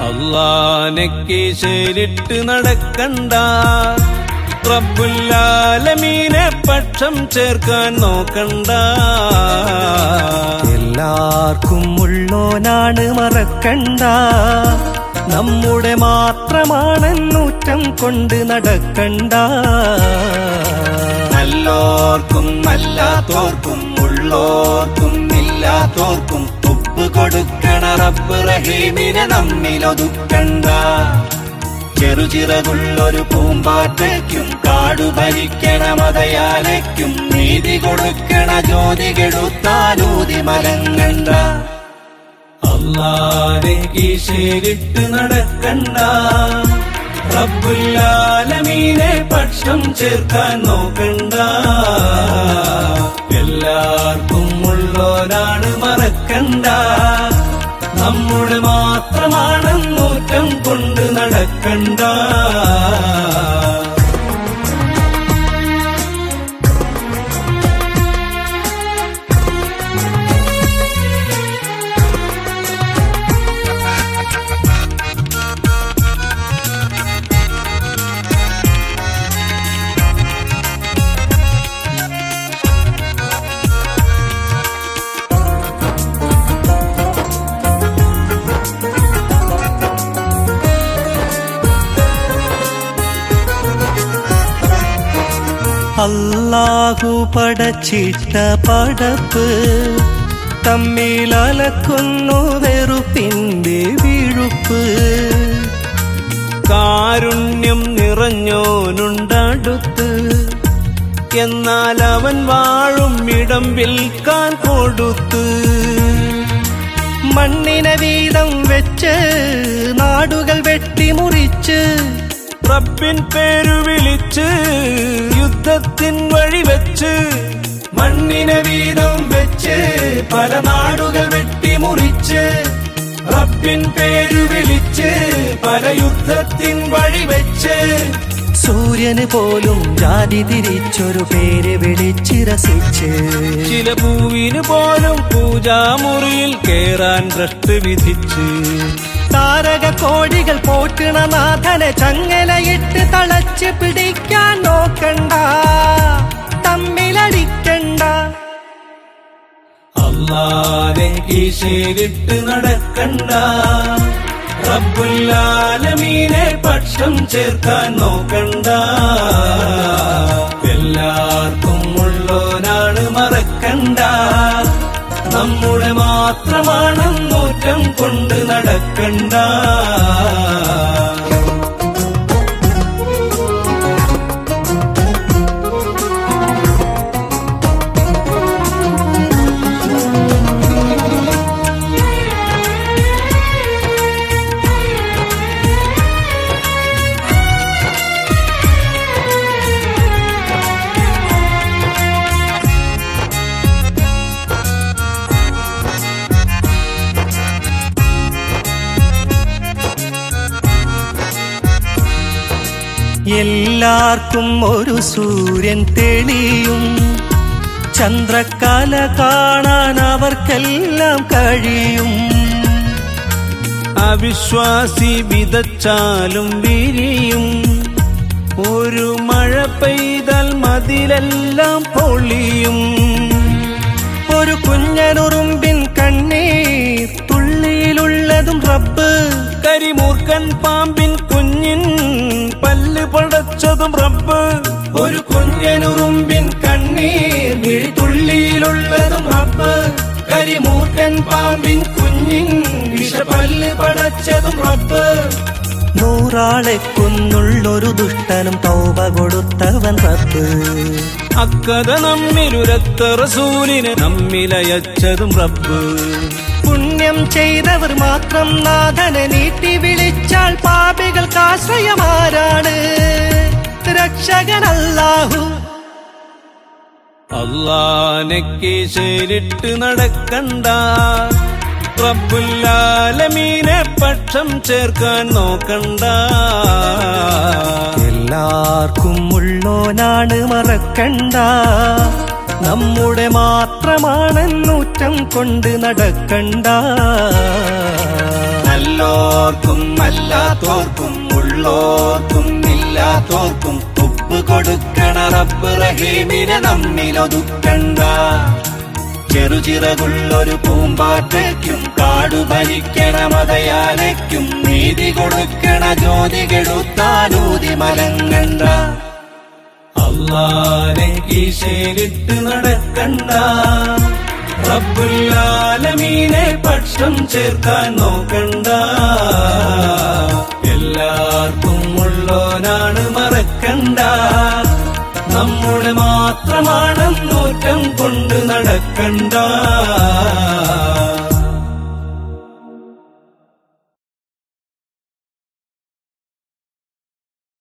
അള്ളാനെക്ക് ശരിട്ട് നടക്കണ്ട റബ്ബുല്ലാലമീനെ പക്ഷം ചേർക്കാൻ നോക്കണ്ട എല്ലാവർക്കും ഉള്ളോനാണ് മറക്കണ്ട നമ്മുടെ മാത്രമാണെന്നൂറ്റം കൊണ്ട് നടക്കണ്ട നല്ലോർക്കും അല്ലാത്തോർക്കും ഉള്ളോർക്കും ഇല്ലാത്തോർക്കും ഉപ്പ് കൊടുക്കണ റബ്ബ് റഹീമിനെ നമ്മിലൊതുക്കണ്ട ചെറുചിറകുള്ളൊരു പൂമ്പാറ്റയ്ക്കും കാടു ഭരിക്കണ മതയാലയ്ക്കും നീതി കൊടുക്കണ ജ്യോതി കെടുത്താലൂതി മലങ്ങണ്ട അള്ളാനെ കീശേരിട്ട് നടക്കണ്ട റബ്ബുല്ലാലമീനെ പക്ഷം ചേർക്കാൻ നോക്കണ്ട എല്ലാവർക്കും ഉള്ളോരാണ് മറക്കണ്ട നമ്മുടെ മാത്രമാണെന്നൂറ്റം കൊണ്ട് നടക്കണ്ട അല്ലാഹു പടച്ചിട്ട പടപ്പ് തമ്മിലലക്കുന്നു വെറുപ്പിന്റെ വിഴുപ്പ് കാരുണ്യം നിറഞ്ഞോനുണ്ടടുത്ത് എന്നാൽ അവൻ വാഴും ഇടം വിൽക്കാൻ കൊടുത്ത് മണ്ണിനെ വീതം വെച്ച് നാടുകൾ വെട്ടിമുറിച്ച് റബ്ബിൻ പേരു വിളിച്ച് യുദ്ധത്തിൻ വഴി വെച്ച് മണ്ണിനെ വീതം വെച്ച് പല നാടുകൾ വെട്ടിമുറിച്ച് റബ്ബിൻ പേരു വിളിച്ച് പല യുദ്ധത്തിൻ വഴി വെച്ച് സൂര്യന് പോലും ജാതി തിരിച്ചൊരു പേര് വിളിച്ച് രസിച്ച് ചില പൂവിന് പോലും പൂജാമുറിയിൽ കേറാൻ ഭ്രഷ്ട് വിധിച്ച് താരക കോടികൾ പോറ്റണ നാഥനെ ചങ്ങലയിട്ട് തളച്ച് പിടിക്കാൻ നോക്കണ്ട തമ്മിലടിക്കണ്ട അള്ളാനെ കീശയിലിട്ട് നടക്കണ്ട റബ്ബുല്ലാലമീനെ പക്ഷം ചേർക്കാൻ നോക്കണ്ട എല്ലാവർക്കും ഉള്ളോനാണ് മറക്കണ്ട നമ്മുടെ മാത്രമാണെന്നൂറ്റം കൊണ്ട് നടക്കണ്ട എല്ലാവർക്കും ഒരു സൂര്യൻ തെളിയും ചന്ദ്രക്കല കാണാൻ അവർക്കെല്ലാം കഴിയും അവിശ്വാസി വിതച്ചാലും വിരിയും ഒരു മഴ പെയ്താൽ മതിലെല്ലാം പൊളിയും ഒരു കുഞ്ഞനുറുമ്പിൻ കണ്ണീർ തുള്ളിയിലുള്ളതും റബ്ബ് കരിമൂർക്കൻ പാമ്പിൻ കുഞ്ഞിൻ പല്ല് പടച്ചതും റബ്ബ് ഒരു കുഞ്ഞനുറുമ്പിൻ കണ്ണീർ വിഴിത്തുള്ളിയിലുള്ളതും റബ്ബ് കരിമൂർക്കൻ പാമ്പിൻ കുഞ്ഞിൻ വിഷപല്ല് പടച്ചതും റബ്ബ് നൂറാളെ കൊന്നുള്ളൊരു ദുഷ്ടനും തൗബ കൊടുത്തവൻ റബ്ബ് അക്കഥ നമ്മിലുരത്ത റസൂലിനെ നമ്മിലയച്ചതും റബ്ബ് പുണ്യം ചെയ്തവർ മാത്രം നാഥനെ നീട്ടി വിളിച്ചാൽ പാപികൾക്ക് ആശ്രയമാരാണ് രക്ഷകനല്ലാഹു അള്ളാനെക്ക് ശരിട്ട് നടക്കണ്ട റബ്ബുല്ലാലമീനെ പക്ഷം ചേർക്കാൻ നോക്കണ്ട എല്ലാവർക്കും ഉള്ളോനാണ് മറക്കണ്ട നമ്മുടെ മാത്രമാണെന്നൂറ്റം കൊണ്ട് നടക്കണ്ട നല്ലോർ ഉള്ളോർക്കും അല്ലാത്തോർക്കും ഉള്ളോർക്കും ഇല്ലാത്തോർക്കും ഉപ്പ് കൊടുക്കണ റബ്ബ് റഹീമിനെ നമ്മിലൊതുക്കണ്ട ചെറുചിറകുള്ളൊരു പൂമ്പാറ്റയ്ക്കും കാടു ഭരിക്കണ മതയാനയ്ക്കും നീതി കൊടുക്കണ ജ്യോതി കെടുത്താലൂതി മലങ്ങണ്ട അള്ളാനെ കീശയിലിട്ട് നടക്കണ്ട റബ്ബുല്ലാലമീനെ പക്ഷം ചേർക്കാൻ നോക്കണ്ട എല്ലാവർക്കും ഉള്ളോനാണ് മറക്കണ്ട നമ്മുടെ മാത്രമാണെന്നൂറ്റം കൊണ്ട് നടക്കണ്ട